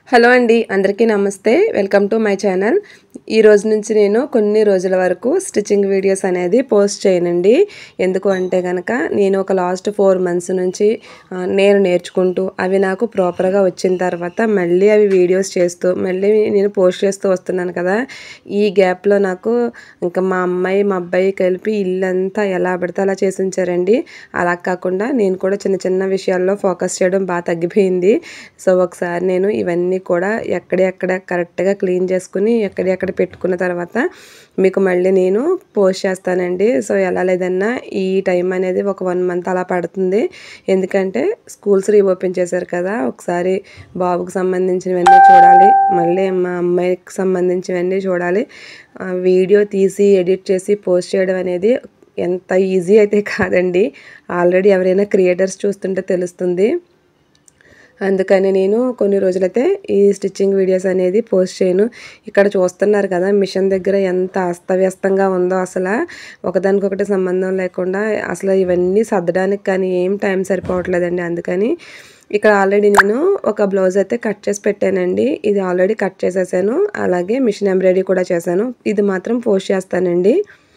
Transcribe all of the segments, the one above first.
hello అండి అందరికీ నమస్తే వెల్కమ్ టు మై ఛానల్ ఈ రోజు నుంచి నేను కొన్ని రోజుల వరకు స్టిచ్చింగ్ వీడియోస్ అనేది పోస్ట్ చేయనండి ఎందుకు అంటే కనుక నేను ఒక లాస్ట్ ఫోర్ మంత్స్ నుంచి ఆ, నేను నేర్చుకుంటూ అవి నాకు ప్రాపర్గా వచ్చిన తర్వాత మళ్ళీ అవి వీడియోస్ చేస్తూ మళ్ళీ నేను పోస్ట్ చేస్తూ వస్తున్నాను కదా ఈ గ్యాప్లో నాకు ఇంకా మా అమ్మాయి మా అబ్బాయి కలిపి ఇల్లంతా ఎలా పడితే అలా చేసి ఉంచారండి అలా కాకుండా నేను కూడా చిన్న చిన్న విషయాల్లో ఫోకస్ చేయడం బాగా తగ్గిపోయింది సో ఒకసారి నేను ఇవన్నీ కూడా ఎక్కడెక్కడ కరెక్ట్గా క్లీన్ చేసుకుని ఎక్కడెక్కడ పెట్టుకున్న తర్వాత మీకు మళ్ళీ నేను పోస్ట్ చేస్తానండి సో ఎలా లేదన్నా ఈ టైం అనేది ఒక వన్ మంత్ అలా పడుతుంది ఎందుకంటే స్కూల్స్ రీఓపెన్ చేశారు కదా ఒకసారి బాబుకి సంబంధించినవన్నీ చూడాలి మళ్ళీ మా అమ్మాయికి సంబంధించినవన్నీ చూడాలి ఆ, వీడియో తీసి ఎడిట్ చేసి పోస్ట్ చేయడం అనేది ఎంత ఈజీ అయితే కాదండి ఆల్రెడీ ఎవరైనా క్రియేటర్స్ చూస్తుంటే తెలుస్తుంది అందుకని నేను కొన్ని రోజులైతే ఈ స్టిచ్చింగ్ వీడియోస్ అనేది పోస్ట్ చేయను ఇక్కడ చూస్తున్నారు కదా మిషన్ దగ్గర ఎంత అస్తవ్యస్తంగా ఉందో అసలు ఒకదానికొకటి సంబంధం లేకుండా అసలు ఇవన్నీ సర్దడానికి కానీ ఏం టైం సరిపోవట్లేదండి అందుకని ఇక్కడ ఆల్రెడీ నేను ఒక బ్లౌజ్ అయితే కట్ చేసి పెట్టానండి ఇది ఆల్రెడీ కట్ చేసేసాను అలాగే మిషన్ ఎంబ్రాయిడరీ కూడా చేశాను ఇది మాత్రం పోస్ట్ చేస్తానండి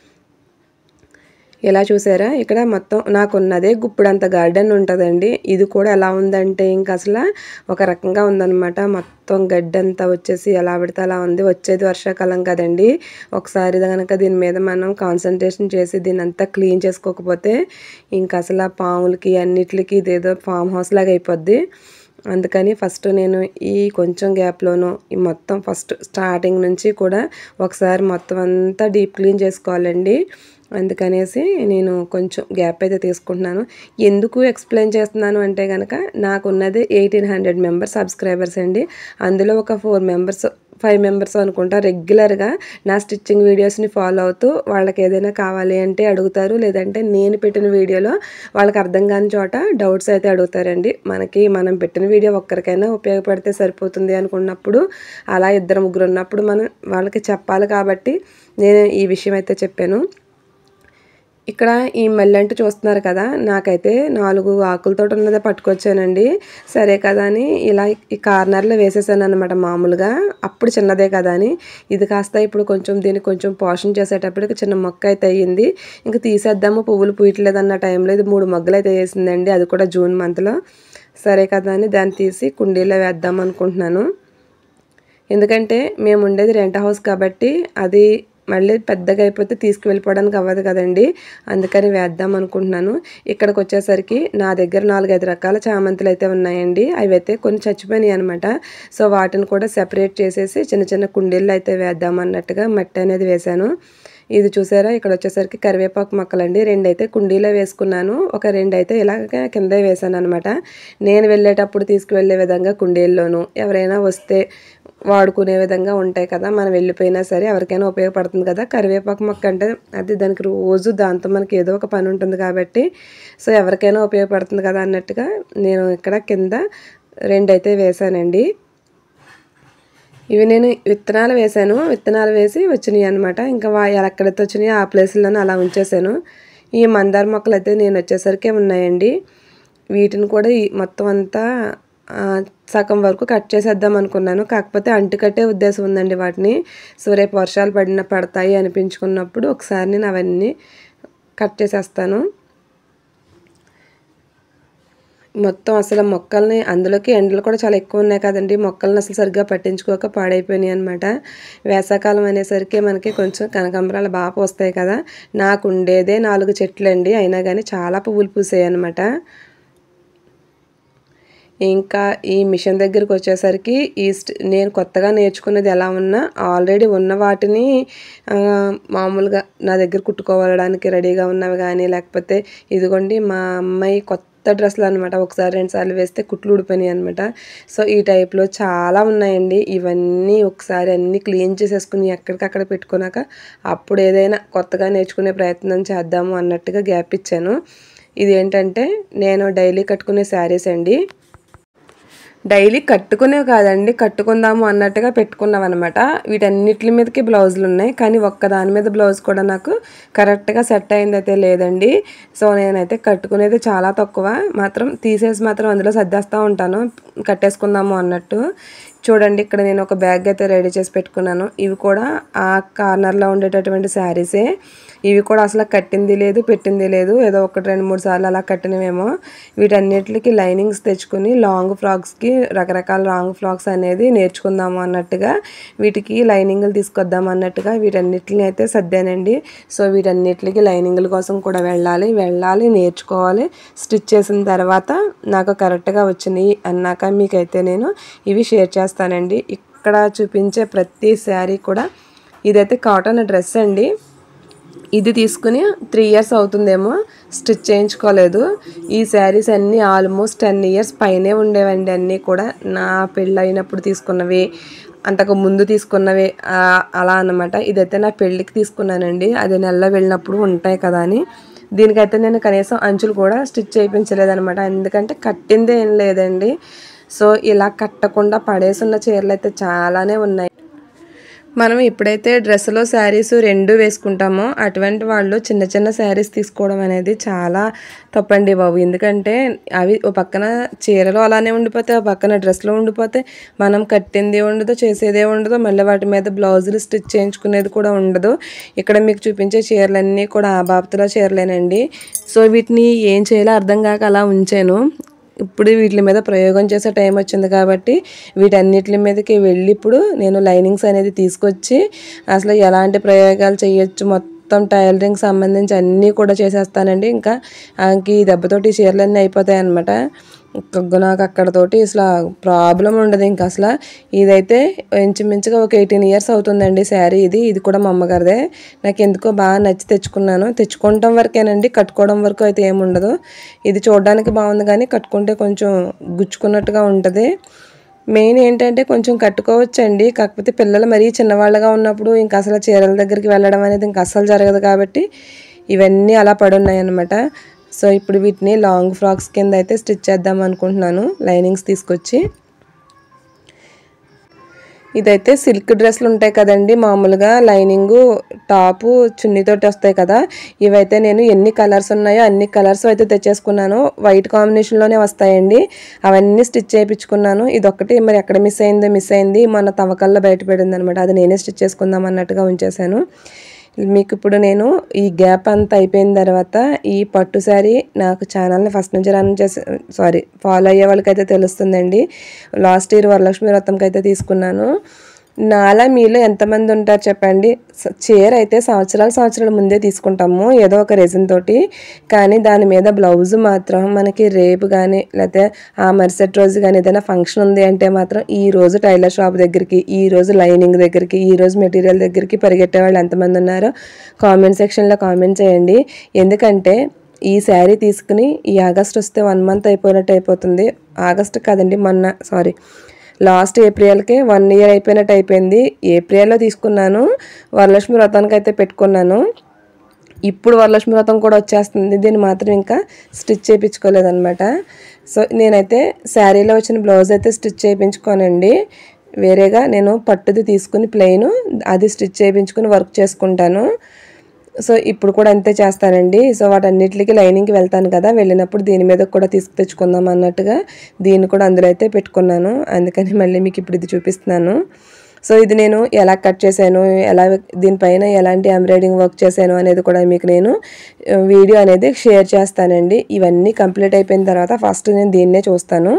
ఇలా చూసారా ఇక్కడ మొత్తం నాకున్నదే గుప్పుడంత గార్డెన్ ఉంటుందండి ఇది కూడా ఎలా ఉందంటే ఇంకా అసలు ఒక రకంగా ఉందన్నమాట మొత్తం గడ్డి అంతా వచ్చేసి ఎలా పడితే అలా ఉంది వచ్చేది వర్షాకాలం కదండి ఒకసారి కనుక దీని మీద మనం కాన్సన్ట్రేషన్ చేసి దీన్ని అంతా క్లీన్ చేసుకోకపోతే ఇంకా అసలు ఆ పాములకి అన్నిటికి ఇదేదో ఫామ్ హౌస్ లాగా అయిపోద్ది అందుకని ఫస్ట్ నేను ఈ కొంచెం గ్యాప్లోను ఈ మొత్తం ఫస్ట్ స్టార్టింగ్ నుంచి కూడా ఒకసారి మొత్తం అంతా డీప్ క్లీన్ చేసుకోవాలండి అందుకనేసి నేను కొంచెం గ్యాప్ అయితే తీసుకుంటున్నాను ఎందుకు ఎక్స్ప్లెయిన్ చేస్తున్నాను అంటే కనుక నాకున్నది ఎయిటీన్ హండ్రెడ్ మెంబర్స్ సబ్స్క్రైబర్స్ అండి అందులో ఒక ఫోర్ మెంబర్స్ ఫైవ్ మెంబర్స్ అనుకుంటా రెగ్యులర్గా నా స్టిచ్చింగ్ వీడియోస్ని ఫాలో అవుతూ వాళ్ళకి ఏదైనా కావాలి అంటే అడుగుతారు లేదంటే నేను పెట్టిన వీడియోలో వాళ్ళకి అర్థం కాని చోట డౌట్స్ అయితే అడుగుతారండి మనకి మనం పెట్టిన వీడియో ఒక్కరికైనా ఉపయోగపడితే సరిపోతుంది అనుకున్నప్పుడు అలా ఇద్దరు ముగ్గురు ఉన్నప్పుడు మనం వాళ్ళకి చెప్పాలి కాబట్టి నేను ఈ విషయం అయితే చెప్పాను ఇక్కడ ఈ మల్లెంటు చూస్తున్నారు కదా నాకైతే నాలుగు ఆకులతో ఉన్నదే పట్టుకొచ్చానండి సరే కదా అని ఇలా ఈ కార్నర్లో వేసేసాను అనమాట మామూలుగా అప్పుడు చిన్నదే కదా అని ఇది కాస్త ఇప్పుడు కొంచెం దీన్ని కొంచెం పోషణ చేసేటప్పటికి చిన్న మొక్క అయితే అయ్యింది ఇంకా తీసేద్దాము పువ్వులు పూయట్లేదు అన్న టైంలో ఇది మూడు మొగ్గలు అయితే వేసిందండి అది కూడా జూన్ మంత్లో సరే కదా అని దాన్ని తీసి కుండీలో వేద్దాం అనుకుంటున్నాను ఎందుకంటే మేము ఉండేది రెంట్ హౌస్ కాబట్టి అది మళ్ళీ పెద్దగా అయిపోతే తీసుకువెళ్ళిపోవడానికి అవ్వదు కదండి అందుకని వేద్దాం అనుకుంటున్నాను ఇక్కడికి వచ్చేసరికి నా దగ్గర నాలుగైదు రకాల చామంతులు అయితే ఉన్నాయండి అవి అయితే కొన్ని చచ్చిపోయినాయి అనమాట సో వాటిని కూడా సెపరేట్ చేసేసి చిన్న చిన్న కుండీల్లో అయితే వేద్దాం అన్నట్టుగా మట్టి అనేది వేశాను ఇది చూసారా ఇక్కడ వచ్చేసరికి కరివేపాకు మొక్కలండి రెండు అయితే కుండీలో వేసుకున్నాను ఒక రెండు అయితే ఇలాగ కింద వేసాను అనమాట నేను వెళ్ళేటప్పుడు తీసుకువెళ్ళే విధంగా కుండీల్లోనూ ఎవరైనా వస్తే వాడుకునే విధంగా ఉంటాయి కదా మనం వెళ్ళిపోయినా సరే ఎవరికైనా ఉపయోగపడుతుంది కదా కరివేపాకు మొక్క అంటే అది దానికి రోజు దాంతో మనకి ఏదో ఒక పని ఉంటుంది కాబట్టి సో ఎవరికైనా ఉపయోగపడుతుంది కదా అన్నట్టుగా నేను ఇక్కడ కింద రెండు అయితే వేసానండి ఇవి నేను విత్తనాలు వేసాను విత్తనాలు వేసి వచ్చినాయి అనమాట ఇంకా వా ఎక్కడైతే వచ్చినాయో ఆ ప్లేస్లోనే అలా ఉంచేసాను ఈ మందార మొక్కలు అయితే నేను వచ్చేసరికి ఉన్నాయండి వీటిని కూడా ఈ మొత్తం అంతా ఆ, సగం వరకు కట్ చేసేద్దాం అనుకున్నాను కాకపోతే అంటుకట్టే ఉద్దేశం ఉందండి వాటిని సో రేపు వర్షాలు పడిన పడతాయి అనిపించుకున్నప్పుడు ఒకసారి నేను అవన్నీ కట్ చేసేస్తాను మొత్తం అసలు మొక్కల్ని అందులోకి ఎండలు కూడా చాలా ఎక్కువ ఉన్నాయి కదండి మొక్కల్ని అసలు సరిగ్గా పట్టించుకోక పాడైపోయినాయి అనమాట వేసవకాలం అనేసరికి మనకి కొంచెం కనకాంబరాలు బాగా పోస్తాయి కదా నాకు ఉండేదే నాలుగు చెట్లు అండి అయినా కానీ చాలా పువ్వులు పూసాయి అనమాట ఇంకా ఈ మిషన్ దగ్గరికి వచ్చేసరికి ఈ స్ట్- నేను కొత్తగా నేర్చుకున్నది ఎలా ఉన్నా ఆల్రెడీ ఉన్న వాటిని ఆ, మామూలుగా నా దగ్గర కుట్టుకోవడానికి రెడీగా ఉన్నవి కానీ లేకపోతే ఇదిగోండి మా అమ్మాయి కొత్త డ్రెస్సులు అనమాట ఒకసారి రెండు సార్లు వేస్తే కుట్లు ఊడిపోయినాయి అనమాట సో ఈ టైప్లో చాలా ఉన్నాయండి ఇవన్నీ ఒకసారి అన్నీ క్లీన్ చేసేసుకుని ఎక్కడికక్కడ పెట్టుకున్నాక అప్పుడు ఏదైనా కొత్తగా నేర్చుకునే ప్రయత్నం చేద్దాము అన్నట్టుగా గ్యాప్ ఇచ్చాను ఇది ఏంటంటే నేను డైలీ కట్టుకునే శారీస్ అండి డైలీ కట్టుకునేవి కాదండి కట్టుకుందాము అన్నట్టుగా పెట్టుకున్నాం అనమాట వీటన్నిటి మీదకి బ్లౌజులు ఉన్నాయి కానీ ఒక్క దాని మీద బ్లౌజ్ కూడా నాకు కరెక్ట్గా సెట్ అయిందైతే లేదండి సో నేనైతే కట్టుకునేది చాలా తక్కువ మాత్రం తీసేసి మాత్రం అందులో సర్దేస్తూ ఉంటాను కట్టేసుకుందాము అన్నట్టు చూడండి ఇక్కడ నేను ఒక బ్యాగ్ అయితే రెడీ చేసి పెట్టుకున్నాను ఇవి కూడా ఆ కార్నర్లో ఉండేటటువంటి శారీసే ఇవి కూడా అసలు కట్టింది లేదు పెట్టింది లేదు ఏదో ఒకటి రెండు మూడు సార్లు అలా కట్టినవేమో వీటన్నిటికి లైనింగ్స్ తెచ్చుకుని లాంగ్ ఫ్రాక్స్కి రకరకాల లాంగ్ ఫ్రాక్స్ అనేది నేర్చుకుందాము అన్నట్టుగా వీటికి లైనింగ్లు తీసుకొద్దాం అన్నట్టుగా వీటన్నిటిని అయితే సర్దానండి సో వీటన్నిటికి లైనింగ్ల కోసం కూడా వెళ్ళాలి వెళ్ళాలి నేర్చుకోవాలి స్టిచ్ చేసిన తర్వాత నాకు కరెక్ట్గా వచ్చినాయి అన్నాక మీకైతే నేను ఇవి షేర్ చేస్తానండి ఇక్కడ చూపించే ప్రతి శారీ కూడా ఇదైతే కాటన్ డ్రెస్ అండి ఇది తీసుకుని త్రీ ఇయర్స్ అవుతుందేమో స్టిచ్ చేయించుకోలేదు ఈ శారీస్ అన్నీ ఆల్మోస్ట్ టెన్ ఇయర్స్ పైనే ఉండేవండి అన్నీ కూడా నా పెళ్ళైనప్పుడు తీసుకున్నవి అంతకు ముందు తీసుకున్నవి ఆ, అలా అన్నమాట ఇదైతే నా పెళ్ళికి తీసుకున్నానండి అది నెలలో వెళ్ళినప్పుడు ఉంటాయి కదా అని దీనికైతే నేను కనీసం అంచులు కూడా స్టిచ్ చేయించలేదనమాట ఎందుకంటే కట్టిందే ఏం లేదండి సో ఇలా కట్టకుండా పడేసున్న చీరలు అయితే చాలానే ఉన్నాయి మనం ఎప్పుడైతే డ్రెస్సులో శారీస్ రెండు వేసుకుంటామో అటువంటి వాళ్ళు చిన్న చిన్న శారీస్ తీసుకోవడం అనేది చాలా తప్పండి బాబు ఎందుకంటే అవి ఓ పక్కన చీరలు అలానే ఉండిపోతాయి ఓ పక్కన డ్రెస్లో ఉండిపోతే మనం కట్టింది ఉండదు చేసేదే ఉండదు మళ్ళీ వాటి మీద బ్లౌజులు స్టిచ్ చేయించుకునేది కూడా ఉండదు ఇక్కడ మీకు చూపించే చీరలన్నీ కూడా ఆ బాబతులో చీరలేనండి సో వీటిని ఏం చేయాలో అర్థం కాక అలా ఉంచాను ఇప్పుడు వీటి మీద ప్రయోగం చేసే టైం వచ్చింది కాబట్టి వీటన్నిటి మీదకి వెళ్ళి ఇప్పుడు నేను లైనింగ్స్ అనేది తీసుకొచ్చి అసలు ఎలాంటి ప్రయోగాలు చేయొచ్చు మొత్తం టైలరింగ్ సంబంధించి అన్నీ కూడా చేసేస్తానండి ఇంకా ఆమెకి ఈ దెబ్బతోటి చీరలన్నీ అయిపోతాయి అనమాట నాకు అక్కడతోటి అసలు ప్రాబ్లం ఉండదు ఇంకా అసలు ఇదైతే ఇంచుమించుగా ఒక ఎయిటీన్ ఇయర్స్ అవుతుందండి శారీ ఇది ఇది కూడా మా అమ్మగారిదే నాకు ఎందుకో బాగా నచ్చి తెచ్చుకున్నాను తెచ్చుకోవడం వరకేనండి కట్టుకోవడం వరకు అయితే ఏముండదు ఇది చూడడానికి బాగుంది కానీ కట్టుకుంటే కొంచెం గుచ్చుకున్నట్టుగా ఉంటుంది మెయిన్ ఏంటంటే కొంచెం కట్టుకోవచ్చండి కాకపోతే పిల్లలు మరీ చిన్నవాళ్ళగా ఉన్నప్పుడు ఇంకా అసలు చీరల దగ్గరికి వెళ్ళడం అనేది ఇంకా అస్సలు జరగదు కాబట్టి ఇవన్నీ అలా పడున్నాయి అనమాట సో ఇప్పుడు వీటిని లాంగ్ ఫ్రాక్స్ కింద అయితే స్టిచ్ చేద్దాం అనుకుంటున్నాను లైనింగ్స్ తీసుకొచ్చి ఇదైతే సిల్క్ డ్రెస్లు ఉంటాయి కదండి మామూలుగా లైనింగ్ టాపు చున్నీతోటి వస్తాయి కదా ఇవైతే నేను ఎన్ని కలర్స్ ఉన్నాయో అన్ని కలర్స్ అయితే తెచ్చేసుకున్నాను వైట్ కాంబినేషన్లోనే వస్తాయండి అవన్నీ స్టిచ్ చేయించుకున్నాను ఇదొక్కటి మరి ఎక్కడ మిస్ అయిందో మిస్ అయింది మన తవ్వకల్లో బయటపడింది అనమాట అది నేనే స్టిచ్ చేసుకుందాం అన్నట్టుగా ఉంచేసాను మీకు ఇప్పుడు నేను ఈ గ్యాప్ అంతా అయిపోయిన తర్వాత ఈ పట్టు శారీ నాకు ఛానల్ని ఫస్ట్ నుంచి రన్ చేసి సారీ ఫాలో అయ్యే వాళ్ళకైతే తెలుస్తుందండి లాస్ట్ ఇయర్ వరలక్ష్మి వ్రతంకి అయితే తీసుకున్నాను నాలా మీలో ఎంతమంది ఉంటారు చెప్పండి స- చీర అయితే సంవత్సరాలు సంవత్సరాల ముందే తీసుకుంటాము ఏదో ఒక రీజన్ తోటి కానీ దాని మీద బ్లౌజ్ మాత్రం మనకి రేపు కానీ లేకపోతే ఆ మరుసటి రోజు కానీ ఏదైనా ఫంక్షన్ ఉంది అంటే మాత్రం ఈ రోజు టైలర్ షాప్ దగ్గరికి ఈ రోజు లైనింగ్ దగ్గరికి ఈ రోజు మెటీరియల్ దగ్గరికి పరిగెట్టే వాళ్ళు ఎంతమంది ఉన్నారో కామెంట్ సెక్షన్లో కామెంట్ చేయండి ఎందుకంటే ఈ శారీ తీసుకుని ఈ ఆగస్ట్ వస్తే వన్ మంత్ అయిపోయినట్టు అయిపోతుంది ఆగస్ట్ కాదండి మొన్న సారీ లాస్ట్ ఏప్రిల్కి వన్ ఇయర్ అయిపోయినట్టు అయిపోయింది ఏప్రిల్లో తీసుకున్నాను వరలక్ష్మి వ్రతానికి అయితే పెట్టుకున్నాను ఇప్పుడు వరలక్ష్మి వ్రతం కూడా వచ్చేస్తుంది దీన్ని మాత్రం ఇంకా స్టిచ్ చేయించుకోలేదన్నమాట సో నేనైతే శారీలో వచ్చిన బ్లౌజ్ అయితే స్టిచ్ చేయించుకోనండి వేరేగా నేను పట్టుది తీసుకుని ప్లెయిన్ అది స్టిచ్ చేయించుకుని వర్క్ చేసుకుంటాను సో ఇప్పుడు కూడా అంతే చేస్తానండి సో వాటన్నిటికి లైనింగ్కి వెళ్తాను కదా వెళ్ళినప్పుడు దీని మీద కూడా తీసుకు తెచ్చుకుందాం అన్నట్టుగా దీన్ని కూడా అందులో అయితే పెట్టుకున్నాను అందుకని మళ్ళీ మీకు ఇప్పుడు ఇది చూపిస్తున్నాను సో ఇది నేను ఎలా కట్ చేశాను ఎలా దీనిపైన ఎలాంటి ఎంబ్రాయిడింగ్ వర్క్ చేశాను అనేది కూడా మీకు నేను ఆ, వీడియో అనేది షేర్ చేస్తానండి ఇవన్నీ కంప్లీట్ అయిపోయిన తర్వాత ఫస్ట్ నేను దీన్నే చూస్తాను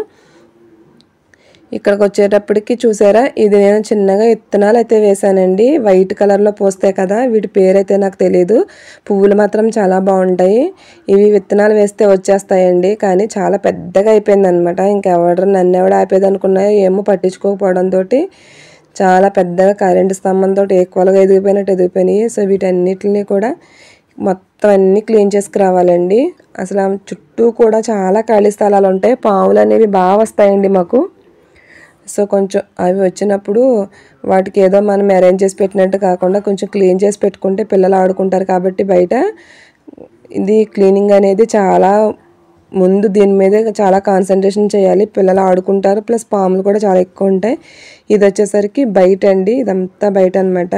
ఇక్కడికి వచ్చేటప్పటికి చూసారా ఇది నేను చిన్నగా ఇత్తనాలు అయితే వేసానండి వైట్ కలర్లో పోస్తాయి కదా వీటి పేరు అయితే నాకు తెలియదు పువ్వులు మాత్రం చాలా బాగుంటాయి ఇవి విత్తనాలు వేస్తే వచ్చేస్తాయండి కానీ చాలా పెద్దగా అయిపోయింది అనమాట ఇంకెవరు నన్ను ఎవడు ఆపేది అనుకున్నాయో ఏమో పట్టించుకోకపోవడంతో చాలా పెద్దగా కరెంటు స్తంభంతో ఈక్వల్గా ఎదిగిపోయినట్టు ఎదిగిపోయినాయి సో వీటన్నిటిని కూడా మొత్తం అన్నీ క్లీన్ చేసుకురావాలండి అసలు ఆ చుట్టూ కూడా చాలా ఖాళీ స్థలాలు ఉంటాయి పాములు అనేవి బాగా వస్తాయండి మాకు సో కొంచెం అవి వచ్చినప్పుడు వాటికి ఏదో మనం అరేంజ్ చేసి పెట్టినట్టు కాకుండా కొంచెం క్లీన్ చేసి పెట్టుకుంటే పిల్లలు ఆడుకుంటారు కాబట్టి బయట ఇది క్లీనింగ్ అనేది చాలా ముందు దీని మీద చాలా కాన్సన్ట్రేషన్ చేయాలి పిల్లలు ఆడుకుంటారు ప్లస్ పాములు కూడా చాలా ఎక్కువ ఉంటాయి ఇది వచ్చేసరికి బయట అండి ఇదంతా బయట అనమాట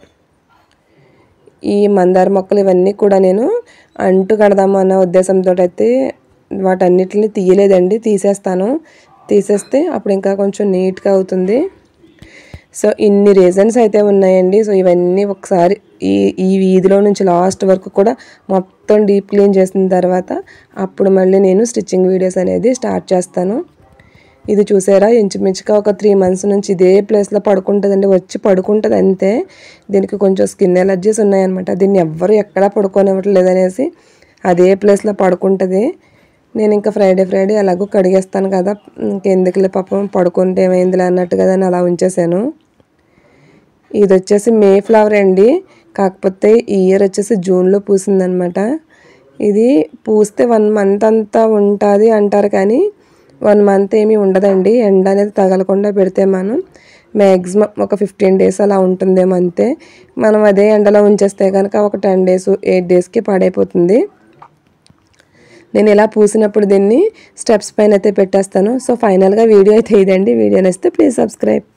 ఈ మందార మొక్కలు ఇవన్నీ కూడా నేను అంటు కడదాము అన్న ఉద్దేశంతో అయితే వాటన్నిటిని తీయలేదండి తీసేస్తాను తీసేస్తే అప్పుడు ఇంకా కొంచెం నీట్గా అవుతుంది సో ఇన్ని రీజన్స్ అయితే ఉన్నాయండి సో ఇవన్నీ ఒకసారి ఈ ఈ వీధిలో నుంచి లాస్ట్ వరకు కూడా మొత్తం డీప్ క్లీన్ చేసిన తర్వాత అప్పుడు మళ్ళీ నేను స్టిచ్చింగ్ వీడియోస్ అనేది స్టార్ట్ చేస్తాను ఇది చూసారా ఇంచుమించుగా ఒక త్రీ మంత్స్ నుంచి ఇదే ప్లేస్లో పడుకుంటుందండి వచ్చి పడుకుంటుంది అంతే దీనికి కొంచెం స్కిన్ ఎలర్జీస్ ఉన్నాయన్నమాట దీన్ని ఎవ్వరు ఎక్కడా పడుకోనివ్వట్లేదు అనేసి అదే ప్లేస్లో పడుకుంటుంది నేను ఇంకా ఫ్రైడే ఫ్రైడే ఎలాగో కడిగేస్తాను కదా ఇంకెందుకులే పాపం పడుకుంటే ఏమైందిలే అన్నట్టు కదా అని అలా ఉంచేసాను ఇది వచ్చేసి మే ఫ్లవర్ అండి కాకపోతే ఈ ఇయర్ వచ్చేసి జూన్లో పూసిందనమాట ఇది పూస్తే వన్ మంత్ అంతా ఉంటుంది అంటారు కానీ వన్ మంత్ ఏమీ ఉండదండి ఎండ అనేది తగలకుండా పెడితే మనం మ్యాక్సిమం ఒక ఫిఫ్టీన్ డేస్ అలా ఉంటుందేమో అంతే మనం అదే ఎండలో ఉంచేస్తే కనుక ఒక టెన్ డేస్ ఎయిట్ డేస్కి పాడైపోతుంది నేను ఇలా పూసినప్పుడు దీన్ని స్టెప్స్ పైన అయితే పెట్టేస్తాను సో ఫైనల్గా వీడియో అయితే ఇదండి వీడియో నచ్చితే ప్లీజ్ సబ్స్క్రైబ్